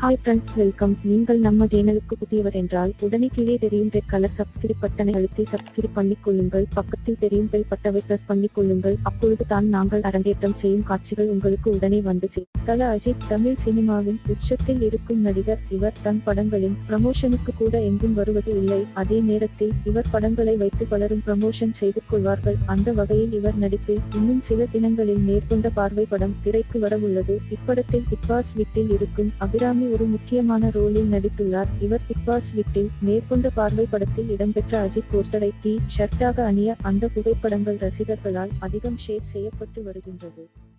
hi friends welcome நீங்கள் நம்ம சேனலுக்கு புதியவர் என்றால் உடனே கீழே தெரியும் ரெட் கலர் சப்ஸ்கிரைப் பட்டனை அழுத்தி சப்ஸ்கிரைப் பண்ணிக் கொள்ளுங்கள் பக்கத்தில் தெரியும் பெல் பட்டவை பிரஸ் பண்ணிக் கொள்ளுங்கள் அப்பொழுது தான் நாங்கள் அரங்கேற்றம் செய்யும் காட்சிகள் உங்களுக்கு உடனே வந்து சேரும் தல அஜித் தமிழ் சினிமாவின் உச்சத்தில் இருக்கும் நடிகர் இவர் தன் படங்களின் ப்ரமோஷனுக்கு கூட எங்கும் வருவது இல்லை அதே நேரத்தில் இவர் படங்களை வைத்து பலரும் ப்ரமோஷன் செய்து கொள்வார்கள் அந்த வகையில் இவர் நடிப்பில் இன்னும் சில தினங்களில் மேற்கொண்ட பார்வை படம் திரைக்கு வரவுள்ளது இப்படத்தில் பிக் பாஸ் வீட்டில் இருக்கும் அபிராமி ஒரு முக்கியமான ரோலில் நடித்துள்ளார் இவர் பிக் பாஸ் வீட்டில் மேற்கொண்ட பார்வை படத்தில் இடம்பெற்ற அஜித் போஸ்டரை டி ஷர்ட்டாக அணிய அந்த புகைப்படங்கள் ரசிகர்களால் அதிகம் ஷேர் செய்யப்பட்டு வருகின்றது